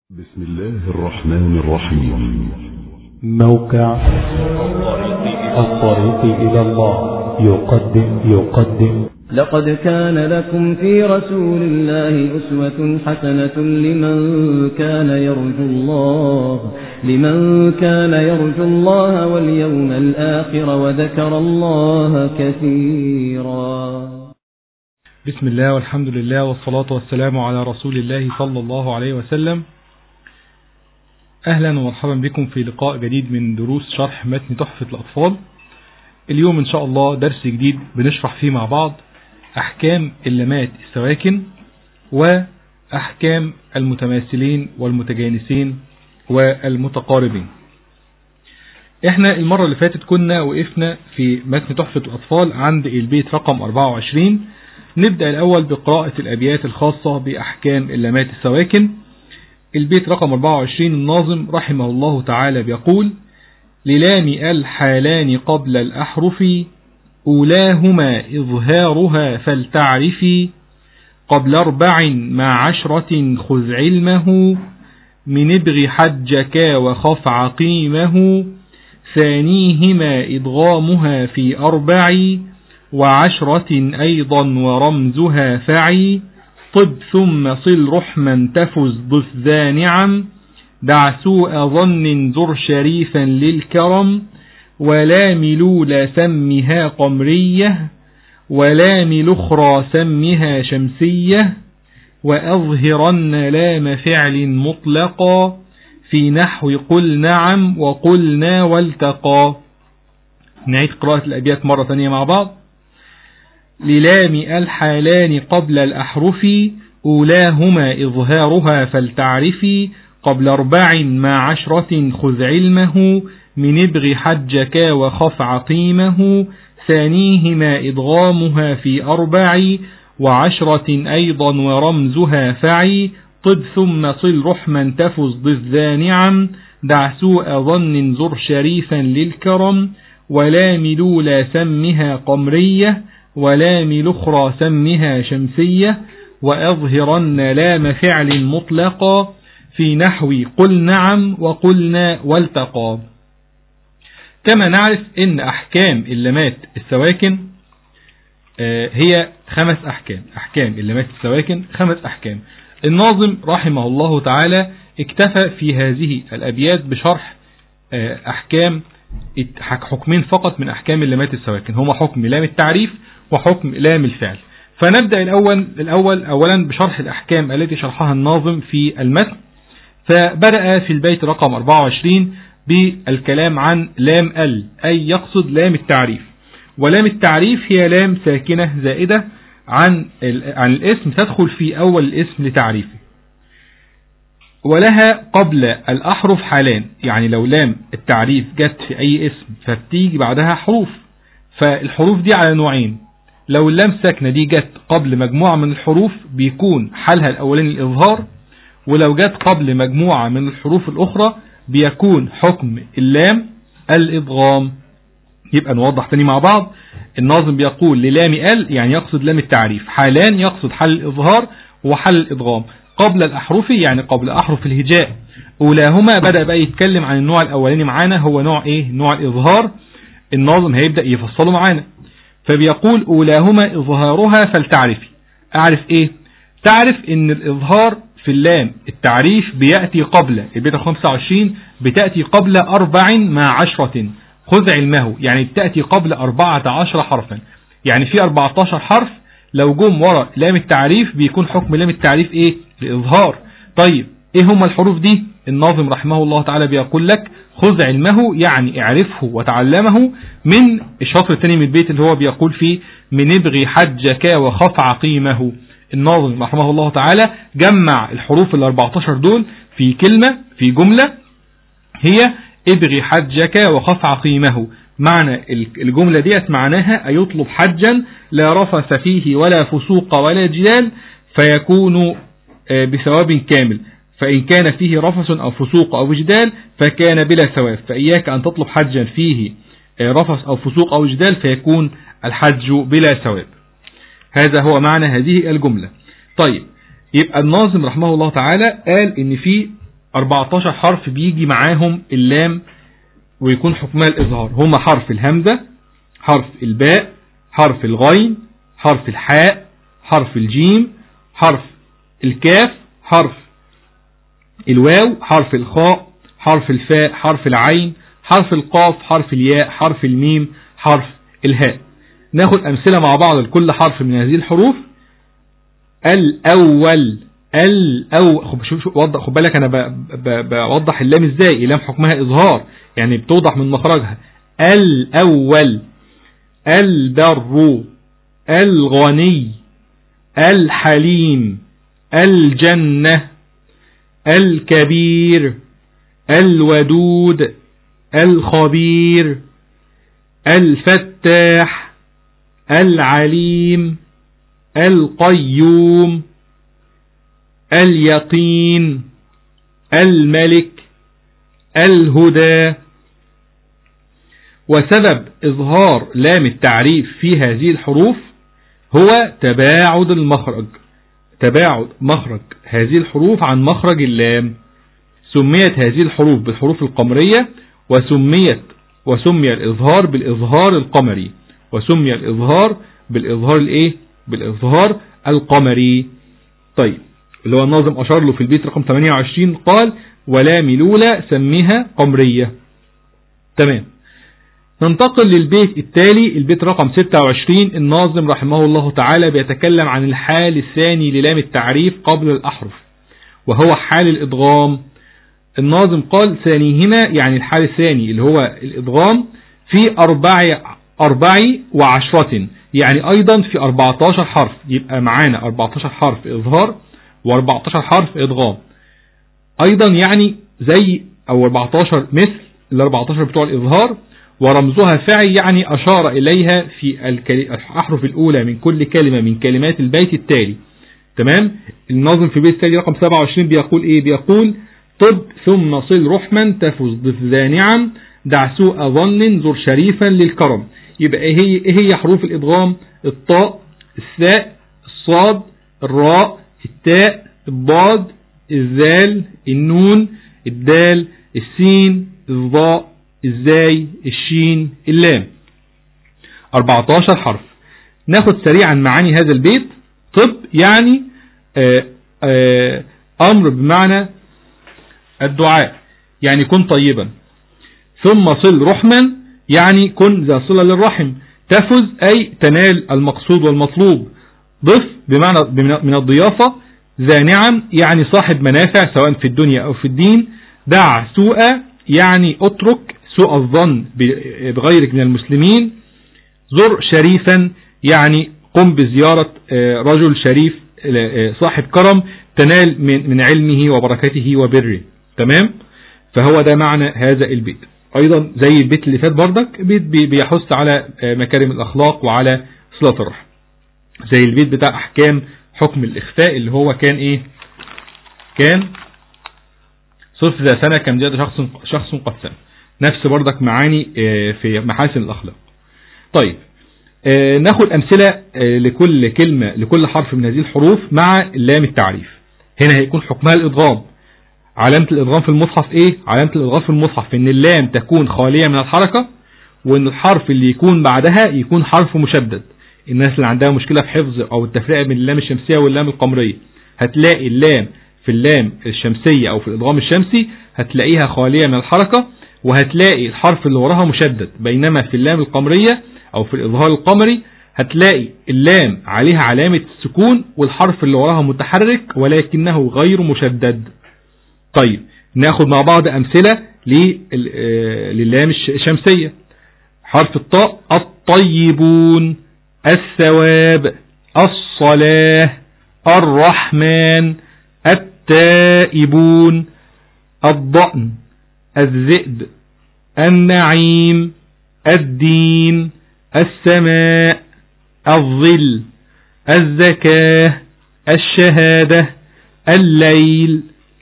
بسم الله الرحمن الرحيم موقع الطريق إلى الله يقدم يقدم لقد كان لكم في رسول الله أسوة حسنة لمن كان يرجو الله لمن كان يرجو الله واليوم الآخر وذكر الله كثيرا بسم الله والحمد لله والصلاة والسلام على رسول الله صلى الله عليه وسلم أهلا ومرحبا بكم في لقاء جديد من دروس شرح متن تحفة الأطفال اليوم إن شاء الله درس جديد بنشرح فيه مع بعض أحكام اللمات السواكن وأحكام المتماثلين والمتجانسين والمتقاربين احنا المرة اللي فاتت كنا وقفنا في متن تحفة الأطفال عند البيت رقم 24 نبدأ الأول بقراءة الأبيات الخاصة بأحكام اللمات السواكن البيت رقم 24 الناظم رحمه الله تعالى بيقول للام الحالان قبل الأحرف أولاهما إظهارها فلتعرفي قبل أربع مع عشرة خذ علمه من ابغ حجك وخف عقيمه ثانيهما إضغامها في أربع وعشرة أيضا ورمزها فعي طب ثم صل رحما تفز ضف ذا نعم دع سوء ظن زر شريفا للكرم ولا ملول سمها قمرية ولا ملخرى سمها شمسية وأظهرن لام فعل مطلقا في نحو قل نعم وقلنا والتقى نعيد قراءة الأبيات مرة ثانية مع بعض للام الحالان قبل الأحرف أولاهما إظهارها فلتعرفي قبل أربع مع عشرة خذ علمه من ابغ حجك وخف عقيمه ثانيهما إضغامها في أربع وعشرة أيضا ورمزها فعي طب ثم صل رحما تفز ضف ذا نعم دع سوء ظن زر شريفا للكرم ولا ملول سمها قمرية ولا ملخرى سمها شمسية وأظهرن لام فعل مطلقا في نحو قل نعم وقلنا والتقى كما نعرف ان احكام اللمات السواكن هي خمس احكام احكام اللمات السواكن خمس احكام الناظم رحمه الله تعالى اكتفى في هذه الابيات بشرح احكام حكمين فقط من احكام اللمات السواكن هما حكم لام التعريف وحكم لام الفعل فنبدأ الأول, الأول أولا بشرح الأحكام التي شرحها الناظم في المتن فبدأ في البيت رقم 24 بالكلام عن لام ال أي يقصد لام التعريف ولام التعريف هي لام ساكنة زائدة عن عن الاسم تدخل في أول الاسم لتعريفه ولها قبل الأحرف حالان يعني لو لام التعريف جت في أي اسم فبتيجي بعدها حروف فالحروف دي على نوعين لو اللام ساكنة دي جت قبل مجموعة من الحروف بيكون حالها الأولاني الإظهار ولو جت قبل مجموعة من الحروف الأخرى بيكون حكم اللام الإضغام يبقى نوضح تاني مع بعض الناظم بيقول للام ال يعني يقصد لام التعريف حالان يقصد حال الإظهار وحال الإضغام قبل الأحرف يعني قبل أحرف الهجاء أولاهما بدأ بقى يتكلم عن النوع الأولاني معانا هو نوع إيه نوع الإظهار الناظم هيبدأ يفصله معانا فبيقول أولاهما إظهارها فلتعرفي أعرف إيه تعرف إن الإظهار في اللام التعريف بيأتي قبل البيت 25 بتأتي قبل أربع مع عشرة خذ علمه يعني بتأتي قبل أربعة عشر حرفا يعني في 14 حرف لو جم ورا لام التعريف بيكون حكم لام التعريف إيه الإظهار طيب إيه هم الحروف دي الناظم رحمه الله تعالى بيقول لك خذ علمه يعني اعرفه وتعلمه من الشطر الثاني من البيت اللي هو بيقول فيه من ابغي حجك وخف عقيمه الناظم رحمه الله تعالى جمع الحروف ال 14 دول في كلمة في جملة هي ابغي حجك وخف عقيمه معنى الجملة ديت معناها أيطلب حجا لا رفث فيه ولا فسوق ولا جدال فيكون بثواب كامل فإن كان فيه رفث أو فسوق أو جدال فكان بلا ثواب فإياك أن تطلب حجا فيه رفث أو فسوق أو جدال فيكون الحج بلا ثواب هذا هو معنى هذه الجملة طيب يبقى الناظم رحمه الله تعالى قال ان في 14 حرف بيجي معاهم اللام ويكون حكمها الإظهار هما حرف الهمزة حرف الباء حرف الغين حرف الحاء حرف الجيم حرف الكاف حرف الواو حرف الخاء حرف الفاء حرف العين حرف القاف حرف الياء حرف الميم حرف الهاء ناخد أمثلة مع بعض لكل حرف من هذه الحروف الأول الأو خب شوف شوف وضح خد بالك أنا بوضح اللام إزاي اللام حكمها إظهار يعني بتوضح من مخرجها الأول البر الغني الحليم الجنة الكبير الودود الخبير الفتاح العليم القيوم اليقين الملك الهدى وسبب إظهار لام التعريف في هذه الحروف هو تباعد المخرج تباعد مخرج هذه الحروف عن مخرج اللام سميت هذه الحروف بالحروف القمرية وسميت وسمي الإظهار بالإظهار القمري وسمي الإظهار بالإظهار الإيه بالإظهار القمري طيب اللي هو الناظم أشار له في البيت رقم 28 قال ولا ملولة سميها قمرية تمام ننتقل للبيت التالي البيت رقم 26 الناظم رحمه الله تعالى بيتكلم عن الحال الثاني للام التعريف قبل الأحرف وهو حال الإدغام الناظم قال ثانيهما يعني الحال الثاني اللي هو الإدغام في أربع, أربع وعشرة يعني أيضا في 14 حرف يبقى معانا 14 حرف إظهار و14 حرف إدغام أيضا يعني زي أو 14 مثل ال 14 بتوع الإظهار ورمزها فعي يعني أشار إليها في الأحرف الأولى من كل كلمة من كلمات البيت التالي تمام الناظم في البيت التالي رقم 27 بيقول إيه بيقول طب ثم صل رحما تفز ضف ذا نعم دع سوء ظن زر شريفا للكرم يبقى ايه هي, إيه هي حروف الإدغام الطاء الثاء الصاد الراء التاء الضاد الزال النون الدال السين الضاء الزاي الشين اللام 14 حرف ناخد سريعا معاني هذا البيت طب يعني آآ آآ أمر بمعنى الدعاء يعني كن طيبا ثم صل رحما يعني كن ذا صلة للرحم تفز أي تنال المقصود والمطلوب ضف بمعنى من الضيافة ذا نعم يعني صاحب منافع سواء في الدنيا أو في الدين دع سوء يعني اترك سوء الظن بغيرك من المسلمين زر شريفا يعني قم بزيارة رجل شريف صاحب كرم تنال من علمه وبركته وبره تمام فهو ده معنى هذا البيت ايضا زي البيت اللي فات بردك بيت بيحث على مكارم الاخلاق وعلى صلة الرحم زي البيت بتاع احكام حكم الاخفاء اللي هو كان ايه كان صرف ذا سنة كم زيادة شخص شخص قد سنة نفس بردك معاني في محاسن الاخلاق طيب ناخد امثلة لكل كلمة لكل حرف من هذه الحروف مع لام التعريف هنا هيكون حكمها الادغام علامة الادغام في المصحف ايه علامة الادغام في المصحف ان اللام تكون خالية من الحركة وان الحرف اللي يكون بعدها يكون حرف مشدد الناس اللي عندها مشكلة في حفظ او التفرقة بين اللام الشمسية واللام القمرية هتلاقي اللام في اللام الشمسية او في الادغام الشمسي هتلاقيها خالية من الحركة وهتلاقي الحرف اللي وراها مشدد بينما في اللام القمرية او في الاظهار القمري هتلاقي اللام عليها علامة السكون والحرف اللي وراها متحرك ولكنه غير مشدد طيب ناخد مع بعض امثلة للام الشمسية حرف الطاء الطيبون الثواب الصلاة الرحمن التائبون الضأن الذئب النعيم الدين السماء الظل الزكاة الشهادة الليل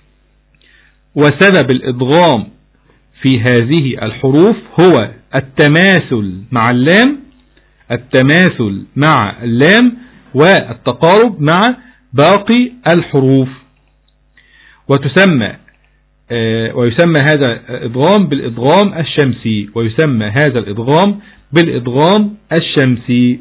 وسبب الإدغام في هذه الحروف هو التماثل مع اللام التماثل مع اللام والتقارب مع باقي الحروف وتسمى آه، ويسمى هذا الإدغام بالإدغام الشمسي ويسمى هذا الإدغام بالإدغام الشمسي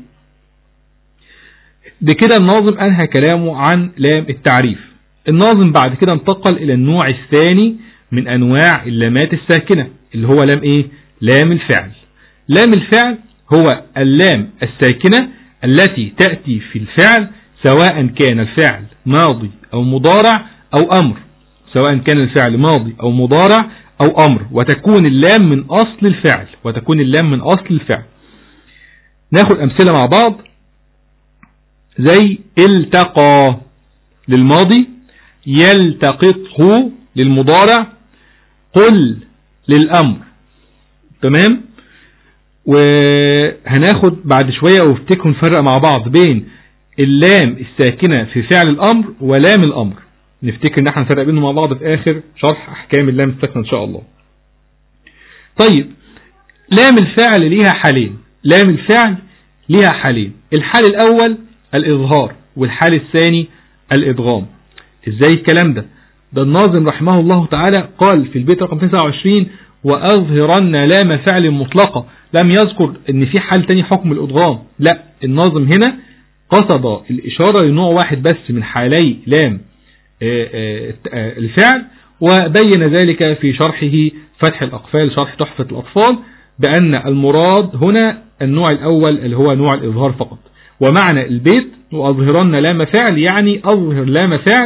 بكده الناظم أنهى كلامه عن لام التعريف الناظم بعد كده انتقل إلى النوع الثاني من أنواع اللامات الساكنة اللي هو لام إيه؟ لام الفعل لام الفعل هو اللام الساكنة التي تأتي في الفعل سواء كان الفعل ماضي أو مضارع أو أمر سواء كان الفعل ماضي أو مضارع أو أمر وتكون اللام من أصل الفعل وتكون اللام من أصل الفعل ناخد أمثلة مع بعض زي التقى للماضي يلتقطه للمضارع قل للأمر تمام وهناخد بعد شوية وافتكروا نفرق مع بعض بين اللام الساكنة في فعل الأمر ولام الأمر نفتكر ان احنا نفرق بينهم مع بعض في آخر شرح أحكام اللام الساكنة إن شاء الله طيب لام الفعل ليها حالين لام الفعل ليها حالين الحال الأول الإظهار والحال الثاني الإدغام ازاي الكلام ده ده الناظم رحمه الله تعالى قال في البيت رقم 29 وأظهرن لام فعل مطلقة لم يذكر ان في حال تاني حكم الإدغام لا الناظم هنا قصد الإشارة لنوع واحد بس من حالي لام آه، آه، آه، الفعل وبين ذلك في شرحه فتح الأقفال شرح تحفة الأطفال بأن المراد هنا النوع الأول اللي هو نوع الإظهار فقط ومعنى البيت وأظهرن لام فعل يعني أظهر لام فعل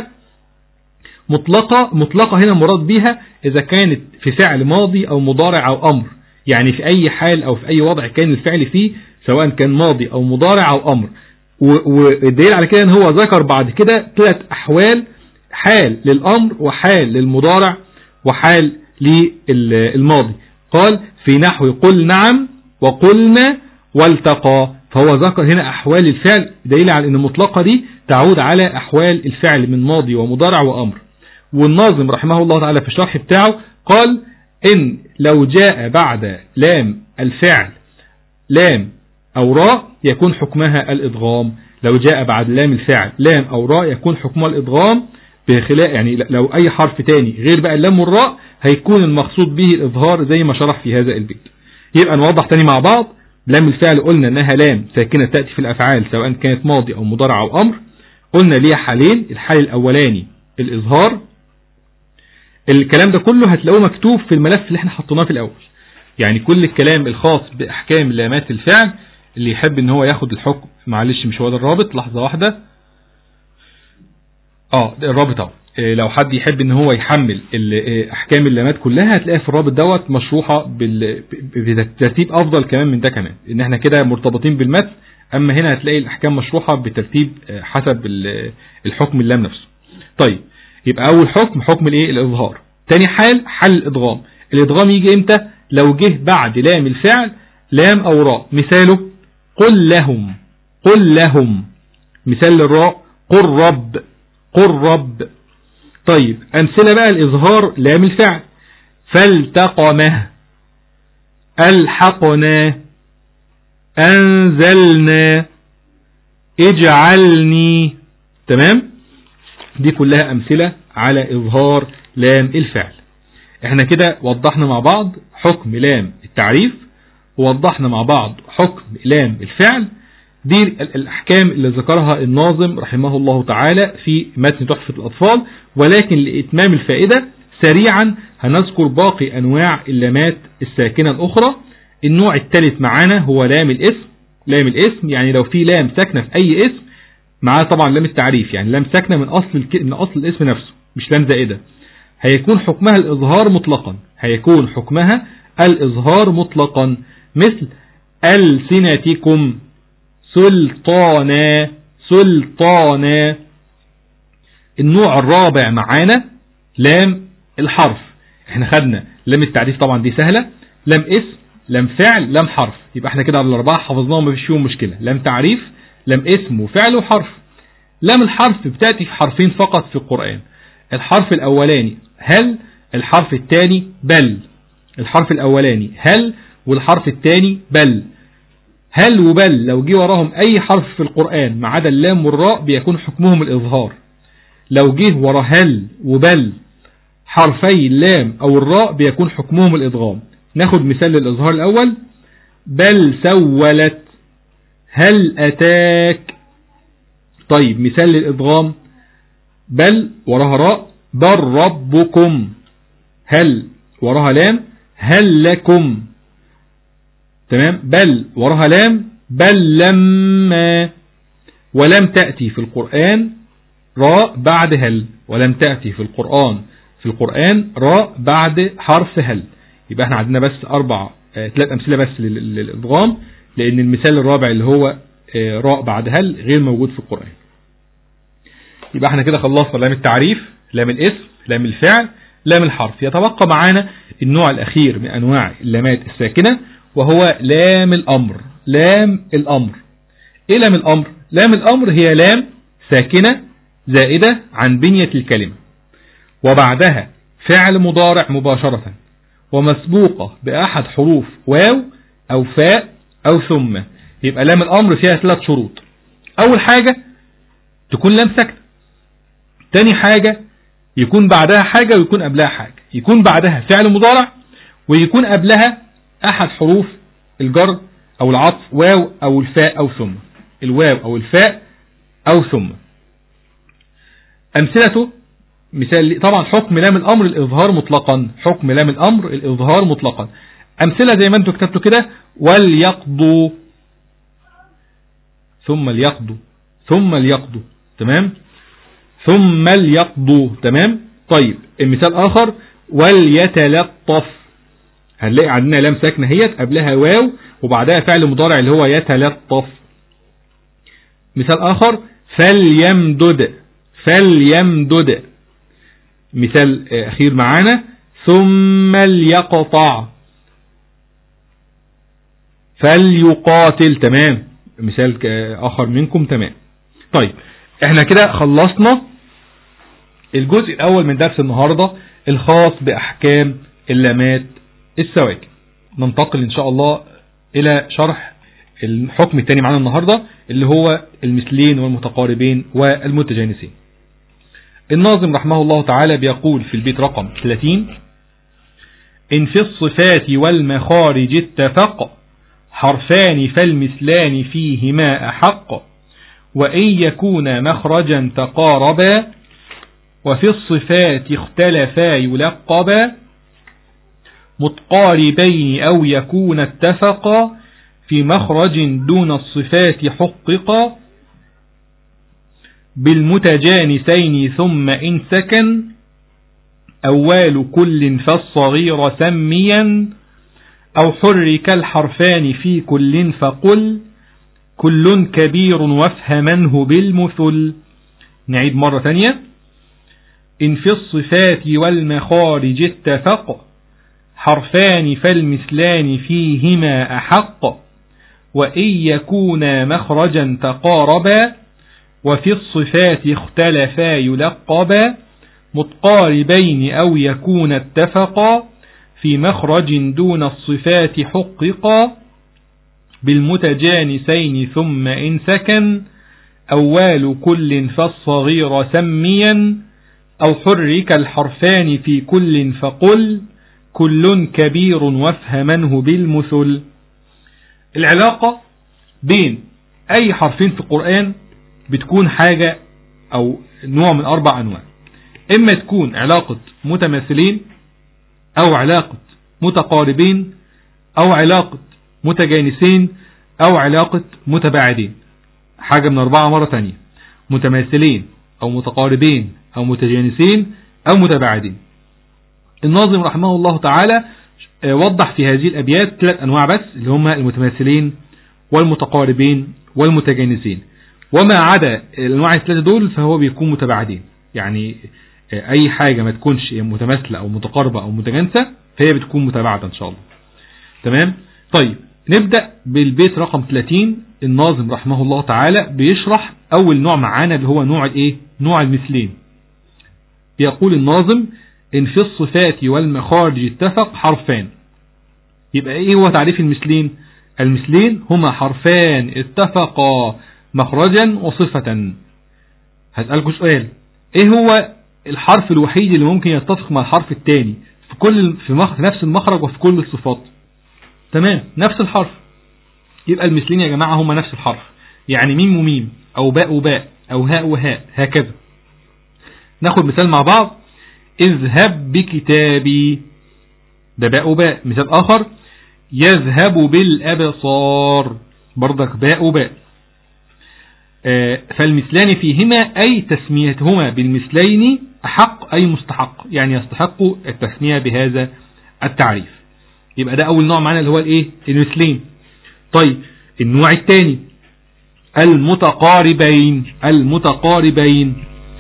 مطلقة مطلقة هنا مراد بها إذا كانت في فعل ماضي أو مضارع أو أمر يعني في أي حال أو في أي وضع كان الفعل فيه سواء كان ماضي أو مضارع أو أمر والدليل على كده ان هو ذكر بعد كده ثلاث أحوال حال للأمر وحال للمضارع وحال للماضي قال في نحو قل نعم وقلنا والتقى فهو ذكر هنا أحوال الفعل دليل على أن المطلقة دي تعود على أحوال الفعل من ماضي ومضارع وأمر والناظم رحمه الله تعالى في الشرح بتاعه قال إن لو جاء بعد لام الفعل لام أو راء يكون حكمها الإدغام لو جاء بعد لام الفعل لام أو راء يكون حكمها الإدغام بخلاف يعني لو أي حرف تاني غير بقى اللام والراء هيكون المقصود به الإظهار زي ما شرح في هذا البيت يبقى نوضح تاني مع بعض لام الفعل قلنا انها لام ساكنة تأتي في الافعال سواء كانت ماضي او مضارع او امر قلنا ليها حالين الحال الاولاني الاظهار الكلام ده كله هتلاقوه مكتوب في الملف اللي احنا حطيناه في الاول يعني كل الكلام الخاص باحكام لامات الفعل اللي يحب ان هو ياخد الحكم معلش مش هو ده الرابط لحظة واحدة اه ده الرابط اهو إيه، لو حد يحب ان هو يحمل إيه، احكام اللامات كلها هتلاقيها في الرابط دوت مشروحة بترتيب افضل كمان من ده كمان ان احنا كده مرتبطين بالمتن اما هنا هتلاقي الاحكام مشروحة بترتيب آه، حسب الحكم اللام نفسه طيب يبقى اول حكم حكم الايه الاظهار تاني حال حل الادغام الادغام يجي امتى لو جه بعد لام الفعل لام او راء مثاله قل لهم قل لهم مثال للراء قل رب قل رب طيب أمثلة بقى الإظهار لام الفعل فالتقمه ألحقنا أنزلنا اجعلني تمام دي كلها أمثلة على إظهار لام الفعل احنا كده وضحنا مع بعض حكم لام التعريف ووضحنا مع بعض حكم لام الفعل دي الأحكام اللي ذكرها الناظم رحمه الله تعالى في متن تحفة الأطفال ولكن لإتمام الفائدة سريعا هنذكر باقي أنواع اللامات الساكنة الأخرى النوع الثالث معانا هو لام الاسم لام الاسم يعني لو في لام ساكنة في أي اسم معاه طبعا لام التعريف يعني لام ساكنة من أصل من أصل الاسم نفسه مش لام زائدة هيكون حكمها الإظهار مطلقا هيكون حكمها الإظهار مطلقا مثل ألسنتكم سلطانا سلطانا النوع الرابع معانا لام الحرف احنا خدنا لام التعريف طبعا دي سهلة لام اسم لام فعل لام حرف يبقى احنا كده على الاربعة حفظناهم مفيش فيهم مشكلة لام تعريف لام اسم وفعل وحرف لام الحرف بتأتي في حرفين فقط في القرآن الحرف الاولاني هل الحرف الثاني بل الحرف الاولاني هل والحرف الثاني بل هل وبل لو جه وراهم أي حرف في القرآن ما عدا اللام والراء بيكون حكمهم الإظهار لو جه ورا هل وبل حرفي اللام أو الراء بيكون حكمهم الإدغام ناخد مثال للإظهار الأول بل سولت هل أتاك طيب مثال للإدغام بل وراها راء بل ربكم هل وراها لام هل لكم تمام بل وراها لام بل لما ولم تأتي في القرآن راء بعد هل ولم تأتي في القرآن في القرآن راء بعد حرف هل يبقى احنا عندنا بس أربع ثلاث أمثلة بس للإضغام لأن المثال الرابع اللي هو راء بعد هل غير موجود في القرآن يبقى احنا كده خلصنا لام التعريف لام الاسم لام الفعل لام الحرف يتبقى معانا النوع الأخير من أنواع اللامات الساكنة وهو لام الأمر لام الأمر إيه لام الأمر لام الأمر هي لام ساكنة زائدة عن بنية الكلمة وبعدها فعل مضارع مباشرة ومسبوقة بأحد حروف واو أو فاء أو ثم يبقى لام الأمر فيها ثلاث شروط أول حاجة تكون لام ساكنة تاني حاجة يكون بعدها حاجة ويكون قبلها حاجة يكون بعدها فعل مضارع ويكون قبلها أحد حروف الجر أو العطف واو أو الفاء أو ثم الواو أو الفاء أو ثم أمثلته مثال طبعا حكم لام الأمر الإظهار مطلقا حكم لام الأمر الإظهار مطلقا أمثلة زي ما انتوا كتبتوا كده وليقضوا ثم ليقضوا ثم ليقضوا تمام ثم ليقضوا تمام طيب المثال آخر وليتلطف هنلاقي عندنا لام ساكنة هيت قبلها واو وبعدها فعل مضارع اللي هو يتلطف مثال آخر فليمدد فليمدد مثال أخير معانا ثم ليقطع فليقاتل تمام مثال آخر منكم تمام طيب احنا كده خلصنا الجزء الأول من درس النهاردة الخاص بأحكام اللامات السواكن ننتقل إن شاء الله إلى شرح الحكم الثاني معانا النهاردة اللي هو المثلين والمتقاربين والمتجانسين الناظم رحمه الله تعالى بيقول في البيت رقم 30 إن في الصفات والمخارج اتفق حرفان فالمثلان فيهما أحق وإن يكون مخرجا تقاربا وفي الصفات اختلفا يلقبا متقاربين أو يكون اتفقا في مخرج دون الصفات حققا بالمتجانسين ثم إن سكن أول كل فالصغير سميا أو حرك الحرفان في كل فقل كل كبير وافهمنه بالمثل نعيد مرة ثانية إن في الصفات والمخارج اتفق حرفان فالمثلان فيهما أحق وإن يكونا مخرجا تقاربا وفي الصفات اختلفا يلقبا متقاربين أو يكون اتفقا في مخرج دون الصفات حققا بالمتجانسين ثم إن سكن أول كل فالصغير سميا أو حرك الحرفان في كل فقل كل كبير وافهمنه بالمثل العلاقة بين أي حرفين في القرآن بتكون حاجة أو نوع من أربع أنواع إما تكون علاقة متماثلين أو علاقة متقاربين أو علاقة متجانسين أو علاقة متباعدين حاجة من أربعة مرة تانية متماثلين أو متقاربين أو متجانسين أو متباعدين الناظم رحمه الله تعالى وضح في هذه الأبيات ثلاث أنواع بس اللي هم المتماثلين والمتقاربين والمتجانسين وما عدا الأنواع الثلاثة دول فهو بيكون متباعدين يعني أي حاجة ما تكونش متماثلة أو متقاربة أو متجانسة فهي بتكون متباعدة إن شاء الله تمام طيب نبدأ بالبيت رقم 30 الناظم رحمه الله تعالى بيشرح أول نوع معانا اللي هو نوع الإيه نوع المثلين يقول الناظم إن في الصفات والمخارج اتفق حرفان يبقى إيه هو تعريف المثلين المثلين هما حرفان اتفقا مخرجا وصفة هسألكم سؤال إيه هو الحرف الوحيد اللي ممكن يتفق مع الحرف الثاني في كل في, مخ... في نفس المخرج وفي كل الصفات تمام نفس الحرف يبقى المثلين يا جماعة هما نفس الحرف يعني ميم وميم او باء وباء او هاء وهاء هكذا ناخد مثال مع بعض اذهب بكتابي ده باء وباء مثال اخر يذهب بالابصار برضك باء وباء آه، فالمثلان فيهما أي تسميتهما بالمثلين أحق أي مستحق يعني يستحق التسمية بهذا التعريف يبقى ده أول نوع معنا اللي هو الإيه المثلين طيب النوع الثاني المتقاربين المتقاربين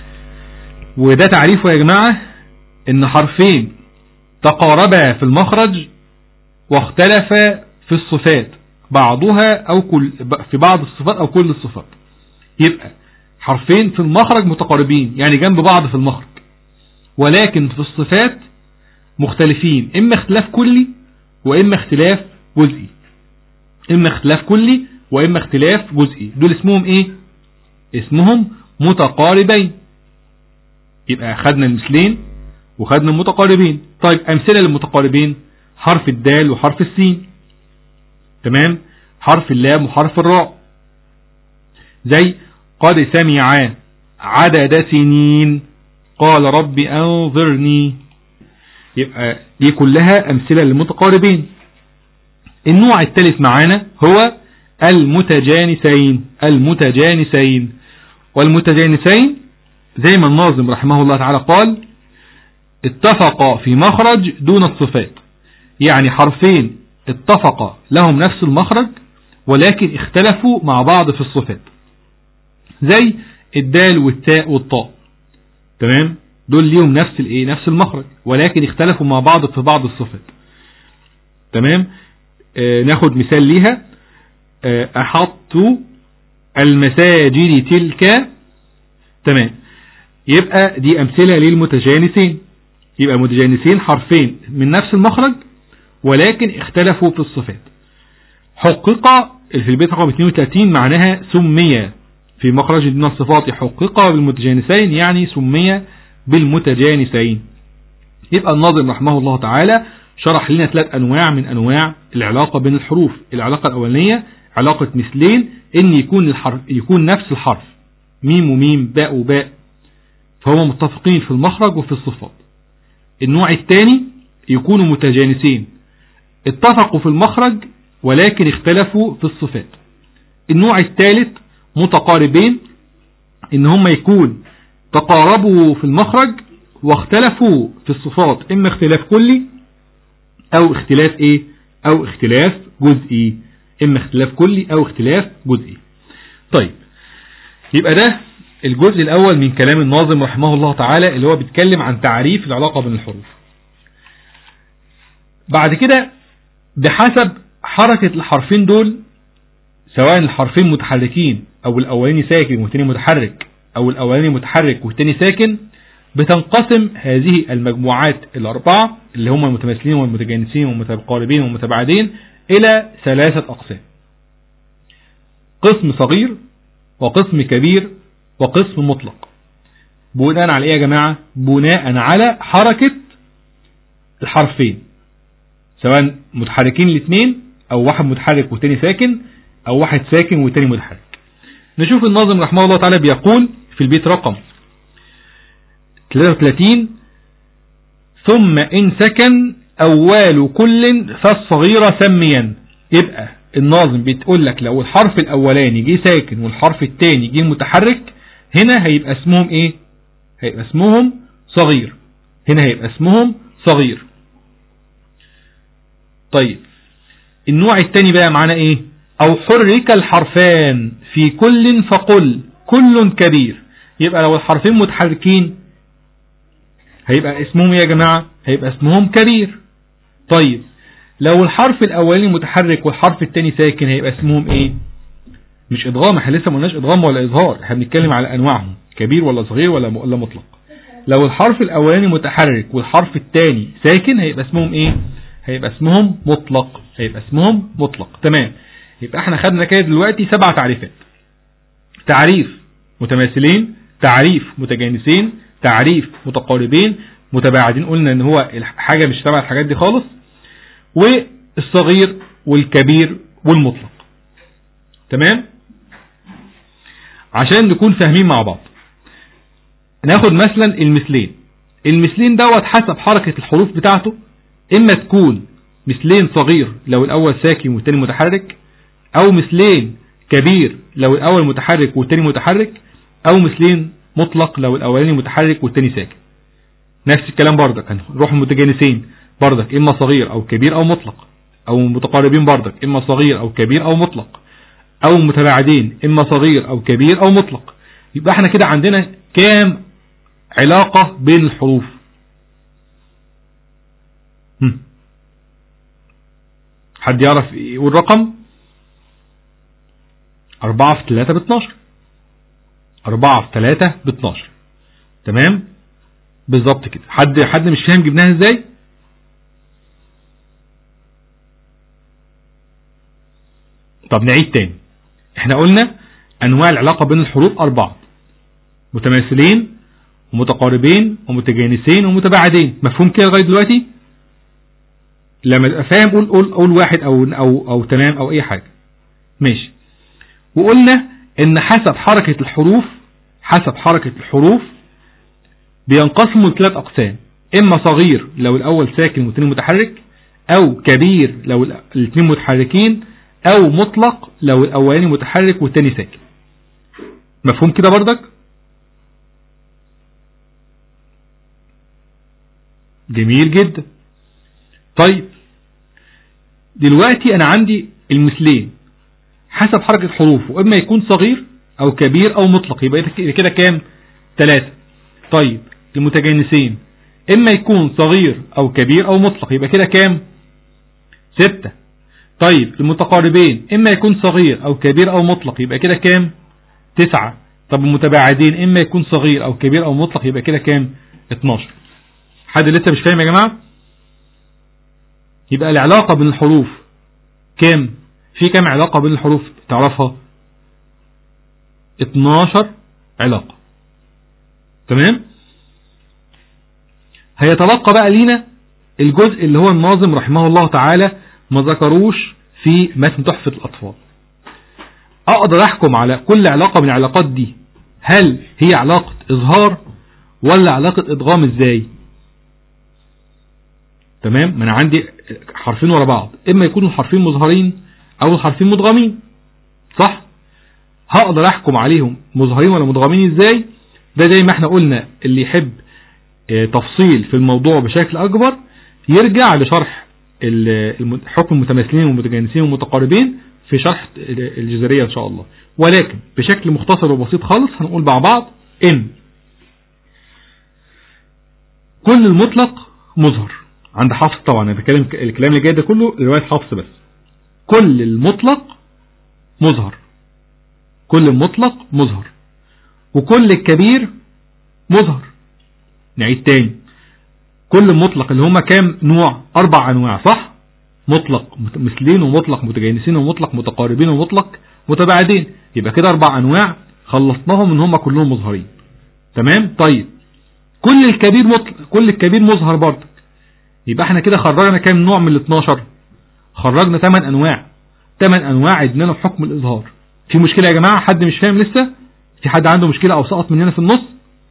وده تعريفه يا جماعة ان حرفين تقاربا في المخرج واختلفا في الصفات بعضها او كل في بعض الصفات او كل الصفات يبقى حرفين في المخرج متقاربين يعني جنب بعض في المخرج ولكن في الصفات مختلفين اما اختلاف كلي واما اختلاف جزئي اما اختلاف كلي واما اختلاف جزئي دول اسمهم ايه اسمهم متقاربين يبقى خدنا المثلين وخدنا المتقاربين طيب امثلة للمتقاربين حرف الدال وحرف السين تمام حرف اللام وحرف الراء زي قد سمع عدد سنين قال رب أنظرني يبقى دي كلها أمثلة للمتقاربين النوع الثالث معانا هو المتجانسين المتجانسين والمتجانسين زي ما الناظم رحمه الله تعالى قال اتفق في مخرج دون الصفات يعني حرفين اتفق لهم نفس المخرج ولكن اختلفوا مع بعض في الصفات زي الدال والتاء والطاء تمام دول ليهم نفس الايه نفس المخرج ولكن اختلفوا مع بعض في بعض الصفات تمام آه ناخد مثال ليها آه احط المساجد تلك تمام يبقى دي امثلة للمتجانسين يبقى المتجانسين حرفين من نفس المخرج ولكن اختلفوا في الصفات حقق في البيت رقم 32 معناها سمي في مخرج من الصفات حقق بالمتجانسين يعني سمي بالمتجانسين يبقى الناظم رحمه الله تعالى شرح لنا ثلاث أنواع من أنواع العلاقة بين الحروف العلاقة الأولانية علاقة مثلين إن يكون, الحرف يكون نفس الحرف ميم وميم باء وباء فهم متفقين في المخرج وفي الصفات النوع الثاني يكونوا متجانسين اتفقوا في المخرج ولكن اختلفوا في الصفات النوع الثالث متقاربين ان هم يكون تقاربوا في المخرج واختلفوا في الصفات اما اختلاف كلي او اختلاف ايه او اختلاف جزئي اما اختلاف كلي او اختلاف جزئي طيب يبقى ده الجزء الاول من كلام الناظم رحمه الله تعالى اللي هو بيتكلم عن تعريف العلاقة بين الحروف بعد كده بحسب حركة الحرفين دول سواء الحرفين متحركين او الاولاني ساكن والتاني متحرك او الاولاني متحرك والتاني ساكن بتنقسم هذه المجموعات الاربعة اللي هم المتماثلين والمتجانسين والمتقاربين والمتباعدين الى ثلاثة اقسام قسم صغير وقسم كبير وقسم مطلق بناء على ايه يا جماعة بناء على حركة الحرفين سواء متحركين الاثنين او واحد متحرك والتاني ساكن او واحد ساكن والتاني متحرك نشوف الناظم رحمه الله تعالى بيقول في البيت رقم 33 ثم إن سكن أول كل فالصغير سميا يبقى الناظم بتقول لك لو الحرف الأولاني جه ساكن والحرف الثاني جه متحرك هنا هيبقى اسمهم ايه هيبقى اسمهم صغير هنا هيبقى اسمهم صغير طيب النوع الثاني بقى معانا ايه او حرك الحرفان في كل فقل كل كبير يبقى لو الحرفين متحركين هيبقى اسمهم يا جماعة هيبقى اسمهم كبير طيب لو الحرف الاولاني متحرك والحرف الثاني ساكن هيبقى اسمهم ايه مش ادغام احنا لسه ما قلناش ادغام ولا اظهار احنا بنتكلم على انواعهم كبير ولا صغير ولا ولا مطلق لو الحرف الاولاني متحرك والحرف الثاني ساكن هيبقى اسمهم ايه هيبقى اسمهم مطلق هيبقى اسمهم مطلق تمام يبقى احنا خدنا كده دلوقتي سبع تعريفات تعريف متماثلين تعريف متجانسين تعريف متقاربين متباعدين قلنا ان هو حاجة مش تبع الحاجات دي خالص والصغير والكبير والمطلق تمام عشان نكون فاهمين مع بعض ناخد مثلا المثلين المثلين دوت حسب حركة الحروف بتاعته اما تكون مثلين صغير لو الاول ساكن والتاني متحرك او مثلين كبير لو الاول متحرك والتاني متحرك او مثلين مطلق لو الاولاني متحرك والتاني ساكن نفس الكلام بردك هنروح المتجانسين بردك اما صغير او كبير او مطلق او متقاربين بردك اما صغير او كبير او مطلق او متباعدين اما صغير او كبير او مطلق يبقى احنا كده عندنا كام علاقة بين الحروف هم. حد يعرف يقول رقم أربعة في ثلاثة باتناشر أربعة في ثلاثة باتناشر تمام بالظبط كده حد حد مش فاهم جبناها ازاي طب نعيد تاني احنا قلنا انواع العلاقة بين الحروف اربعة متماثلين ومتقاربين ومتجانسين ومتباعدين مفهوم كده لغاية دلوقتي لما تبقى فاهم قول قول قول واحد او او او تمام او اي حاجة ماشي وقلنا ان حسب حركة الحروف حسب حركة الحروف بينقسموا لثلاث اقسام اما صغير لو الاول ساكن والثاني متحرك او كبير لو الاثنين متحركين او مطلق لو الاولاني متحرك والثاني ساكن مفهوم كده بردك جميل جدا طيب دلوقتي انا عندي المثلين حسب حركة الحروف واما يكون صغير او كبير او مطلق يبقى كده كام ثلاثة طيب المتجانسين اما يكون صغير او كبير او مطلق يبقى كده كام ستة طيب المتقاربين اما يكون صغير او كبير او مطلق يبقى كده كام تسعة طب المتباعدين اما يكون صغير او كبير او مطلق يبقى كده كام 12 حد لسه مش فاهم يا جماعة يبقى العلاقة بين الحروف كام في كام علاقة بين الحروف تعرفها 12 علاقة تمام هيتلقى بقى لينا الجزء اللي هو الناظم رحمه الله تعالى ما ذكروش في متن تحفة الأطفال أقدر أحكم على كل علاقة من العلاقات دي هل هي علاقة إظهار ولا علاقة إدغام إزاي تمام ما أنا عندي حرفين ورا بعض إما يكونوا الحرفين مظهرين أو الحرفين مدغمين صح هقدر أحكم عليهم مظهرين ولا مدغمين إزاي ده زي ما احنا قلنا اللي يحب تفصيل في الموضوع بشكل أكبر يرجع لشرح حكم المتماثلين والمتجانسين والمتقاربين في شرح الجزرية إن شاء الله ولكن بشكل مختصر وبسيط خالص هنقول مع بعض إن كل المطلق مظهر عند حافظ طبعا أنا بتكلم الكلام اللي جاي ده كله رواية حافظ بس كل المطلق مظهر كل المطلق مظهر وكل الكبير مظهر نعيد تاني كل مطلق اللي هما كام نوع اربع انواع صح مطلق مثلين ومطلق متجانسين ومطلق متقاربين ومطلق متباعدين يبقى كده اربع انواع خلصناهم ان هما كلهم مظهرين تمام طيب كل الكبير مطلق كل الكبير مظهر برضك يبقى احنا كده خرجنا كام نوع من ال 12 خرجنا 8 انواع 8 انواع عدنا له حكم الاظهار في مشكله يا جماعه حد مش فاهم لسه في حد عنده مشكله او سقط مننا في النص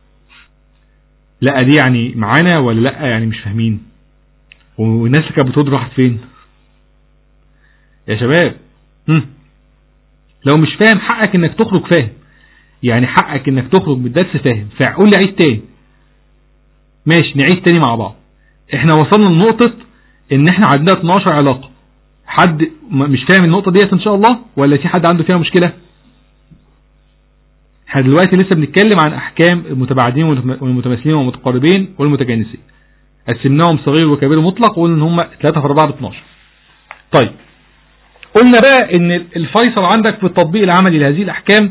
لا دي يعني معانا ولا لا يعني مش فاهمين والناس اللي كانت بتقول راحت فين يا شباب هم. لو مش فاهم حقك انك تخرج فاهم يعني حقك انك تخرج من الدرس فاهم فقول لي عيد تاني ماشي نعيد تاني مع بعض احنا وصلنا لنقطة ان احنا عندنا 12 علاقة حد مش فاهم النقطة ديت ان شاء الله ولا في حد عنده فيها مشكلة احنا دلوقتي لسه بنتكلم عن احكام المتباعدين والمتماثلين والمتقاربين والمتجانسين قسمناهم صغير وكبير مطلق وقلنا ان هم 3 في 4 ب 12 طيب قلنا بقى ان الفيصل عندك في التطبيق العملي لهذه الاحكام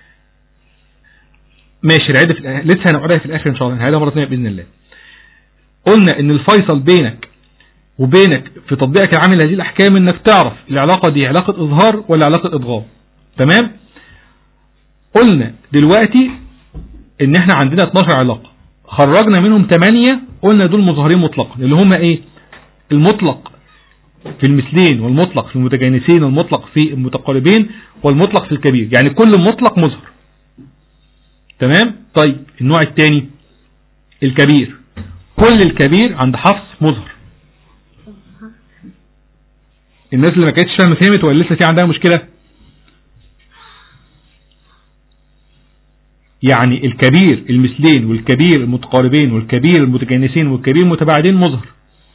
ماشي العيدة في الأ... لسه هنقعدها في الاخر ان شاء الله هنعيدها مرة ثانيه باذن الله قلنا ان الفيصل بينك وبينك في تطبيقك العملي لهذه الاحكام انك تعرف العلاقة دي علاقة اظهار ولا علاقة ادغام تمام قلنا دلوقتي ان احنا عندنا 12 علاقة خرجنا منهم 8 قلنا دول مظهرين مطلقا اللي هم ايه المطلق في المثلين والمطلق في المتجانسين والمطلق في المتقاربين والمطلق في الكبير يعني كل مطلق مظهر تمام طيب النوع الثاني الكبير كل الكبير عند حفص مظهر الناس اللي ما كانتش فاهمه فهمت ولا لسه في عندها مشكله يعني الكبير المثلين والكبير المتقاربين والكبير المتجانسين والكبير المتباعدين مظهر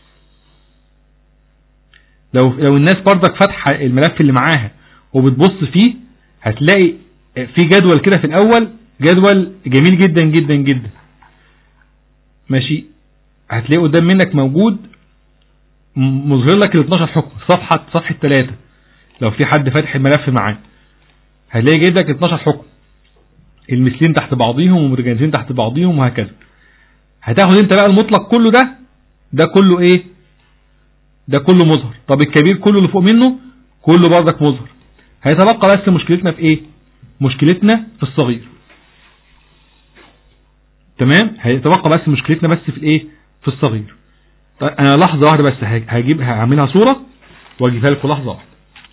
لو لو الناس برضك فاتحه الملف اللي معاها وبتبص فيه هتلاقي في جدول كده في الاول جدول جميل جدا جدا جدا ماشي هتلاقيه قدام منك موجود مظهر لك ال 12 حكم صفحة صفحة 3 لو في حد فاتح الملف معاه هتلاقي جايب لك 12 حكم المثلين تحت بعضهم والمتجانسين تحت بعضهم وهكذا هتاخد انت بقى المطلق كله ده ده كله ايه ده كله مظهر طب الكبير كله اللي فوق منه كله برضك مظهر هيتبقى بس مشكلتنا في ايه مشكلتنا في الصغير تمام هيتبقى بس مشكلتنا بس في الايه في الصغير طيب انا لحظة واحدة بس هجيب هعملها صورة واجيبها لكم لحظة واحدة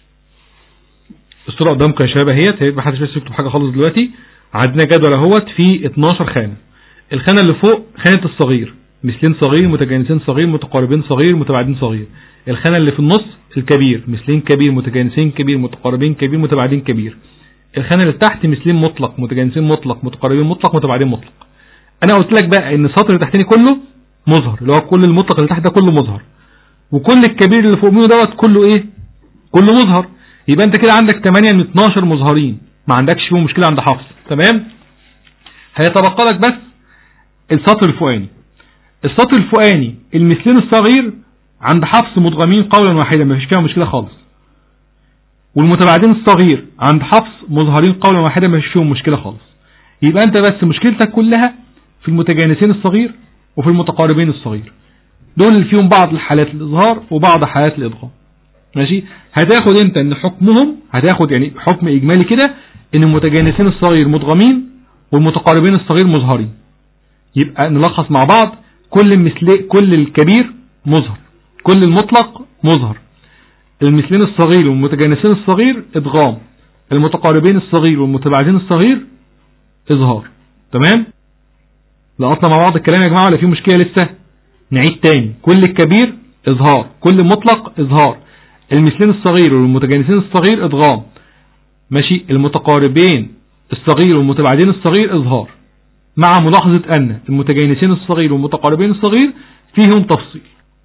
الصورة قدامكم يا شباب اهيت ما حدش بس يكتب حاجة خالص دلوقتي عندنا جدول اهوت في 12 خانة الخانة اللي فوق خانة الصغير مثلين صغير متجانسين صغير متقاربين صغير متباعدين صغير الخانة اللي في النص الكبير مثلين كبير متجانسين كبير متقاربين كبير متباعدين كبير الخانة اللي تحت مثلين مطلق متجانسين مطلق متقاربين مطلق متباعدين مطلق انا قلت لك بقى ان السطر اللي تحتني كله مظهر اللي هو كل المطلق اللي تحت ده كله مظهر وكل الكبير اللي فوق منه دوت كله ايه كله مظهر يبقى انت كده عندك 8 من 12 مظهرين ما عندكش فيهم مشكلة عند حفص تمام هيتبقى لك بس السطر الفوقاني السطر الفوقاني المثلين الصغير عند حفص مدغمين قولا واحدا ما فيش فيها مشكلة خالص والمتباعدين الصغير عند حفص مظهرين قولا واحدا ما فيش فيهم مشكلة خالص يبقى انت بس مشكلتك كلها في المتجانسين الصغير وفي المتقاربين الصغير دول اللي فيهم بعض الحالات الإظهار وبعض حالات الإضغام ماشي هتاخد انت ان حكمهم هتاخد يعني حكم اجمالي كده ان المتجانسين الصغير مدغمين والمتقاربين الصغير مظهرين يبقى نلخص مع بعض كل المثل كل الكبير مظهر كل المطلق مظهر المثلين الصغير والمتجانسين الصغير ادغام المتقاربين الصغير والمتباعدين الصغير اظهار تمام لقطنا مع بعض الكلام يا جماعة ولا في مشكلة لسه نعيد تاني كل الكبير اظهار كل مطلق اظهار المثلين الصغير والمتجانسين الصغير ادغام ماشي المتقاربين الصغير والمتباعدين الصغير اظهار مع ملاحظة ان المتجانسين الصغير والمتقاربين الصغير فيهم تفصيل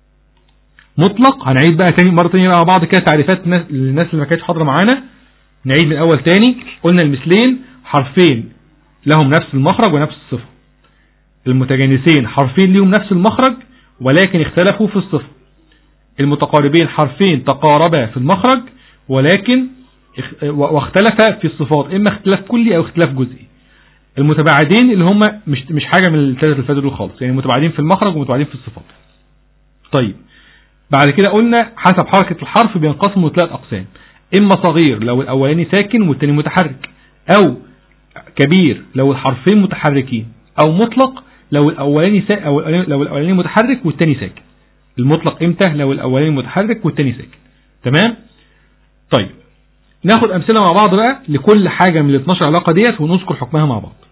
مطلق هنعيد بقى تاني مرة تانية مع بعض كده تعريفات للناس اللي ما كانتش حاضرة معانا نعيد من الاول تاني قلنا المثلين حرفين لهم نفس المخرج ونفس الصفة المتجانسين حرفين لهم نفس المخرج ولكن اختلفوا في الصفة المتقاربين حرفين تقاربا في المخرج ولكن واختلفا في الصفات اما اختلاف كلي او اختلاف جزئي المتباعدين اللي هم مش مش حاجة من الثلاثة اللي فاتوا دول خالص يعني متباعدين في المخرج ومتباعدين في الصفات طيب بعد كده قلنا حسب حركة الحرف بينقسموا لثلاث اقسام اما صغير لو الاولاني ساكن والتاني متحرك او كبير لو الحرفين متحركين او مطلق لو الاولاني سا... أو لو الاولاني متحرك والتاني ساكن المطلق امتى لو الاولاني متحرك والتاني ساكن تمام طيب ناخد امثله مع بعض بقى لكل حاجه من ال 12 علاقه ديت ونذكر حكمها مع بعض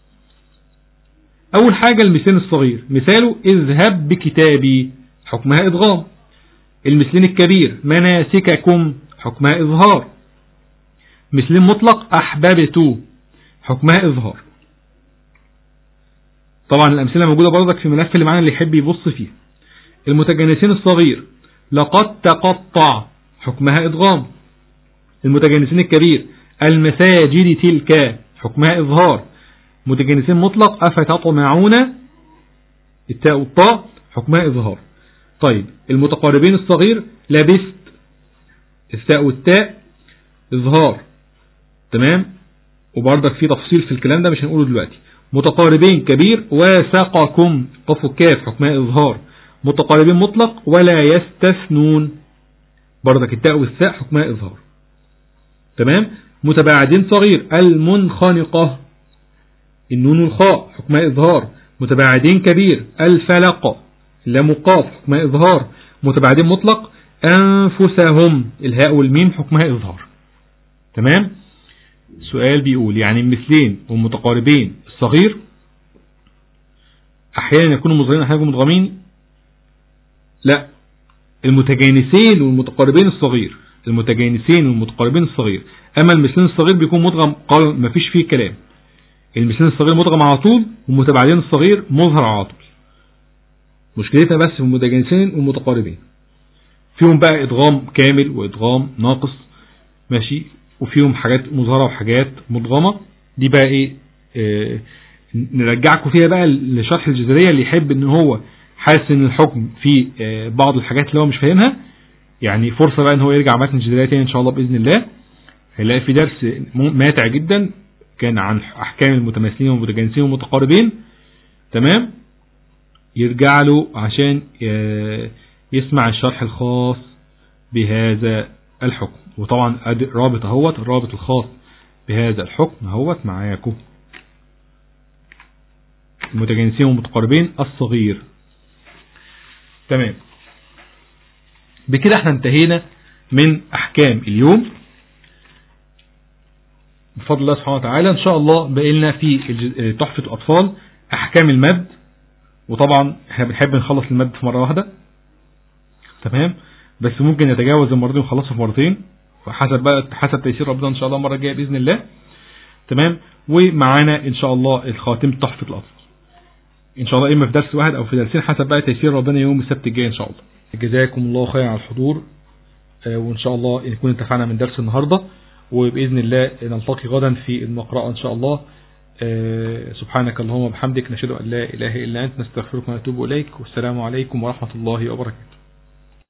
اول حاجه المثال الصغير مثاله اذهب بكتابي حكمها ادغام المثلين الكبير مناسككم حكمها اظهار مثلين مطلق احببت حكمها اظهار طبعا الأمثلة موجودة برضك في الملف اللي معانا اللي يحب يبص فيه المتجانسين الصغير لقد تقطع حكمها إدغام المتجانسين الكبير المساجد تلك حكمها إظهار متجانسين مطلق أفتطمعون التاء والطاء حكمها إظهار طيب المتقاربين الصغير لبست التاء والتاء إظهار تمام وبرضك في تفصيل في الكلام ده مش هنقوله دلوقتي متقاربين كبير وساقكم قف الكاف حكمها إظهار متقاربين مطلق ولا يستثنون برضك التاء والثاء حكمها إظهار تمام متباعدين صغير المنخنقة النون والخاء حكمها إظهار متباعدين كبير الفلق لام قاف حكمها إظهار متباعدين مطلق أنفسهم الهاء والميم حكمها إظهار تمام سؤال بيقول يعني المثلين والمتقاربين الصغير أحيانا يكونوا مظهرين أحيانا يكونوا مدغمين لا المتجانسين والمتقاربين الصغير المتجانسين والمتقاربين الصغير أما المثلين الصغير بيكون مدغم قال ما فيش فيه كلام المثلين الصغير مدغم على طول والمتباعدين الصغير مظهر على طول مشكلتها بس في المتجانسين والمتقاربين فيهم بقى ادغام كامل وادغام ناقص ماشي وفيهم حاجات مظهرة وحاجات مدغمة دي بقى ايه اه نرجعكم فيها بقى لشرح الجزرية اللي يحب ان هو حاسس ان الحكم في اه بعض الحاجات اللي هو مش فاهمها يعني فرصة بقى ان هو يرجع متن الجزرية تاني ان شاء الله بإذن الله هيلاقي في درس ماتع جدا كان عن احكام المتماثلين والمتجانسين والمتقاربين تمام يرجع له عشان اه يسمع الشرح الخاص بهذا الحكم وطبعا رابط اهوت الرابط الخاص بهذا الحكم اهوت معاكم المتجانسين والمتقاربين الصغير تمام بكده احنا انتهينا من احكام اليوم بفضل الله سبحانه وتعالى ان شاء الله بقينا في تحفة الاطفال احكام المد وطبعا احنا بنحب نخلص المد في مرة واحدة تمام بس ممكن نتجاوز المرتين ونخلصه في مرتين فحسب بقى حسب تيسير ربنا ان شاء الله المره الجايه باذن الله تمام ومعانا ان شاء الله الخاتم تحفه الاطفال ان شاء الله اما في درس واحد او في درسين حسب بقى تيسير ربنا يوم السبت الجاي ان شاء الله جزاكم الله خيرا على الحضور وان شاء الله نكون انتفعنا من درس النهارده وباذن الله نلتقي غدا في المقرأة ان شاء الله سبحانك اللهم وبحمدك نشهد ان لا اله الا انت نستغفرك ونتوب اليك والسلام عليكم ورحمه الله وبركاته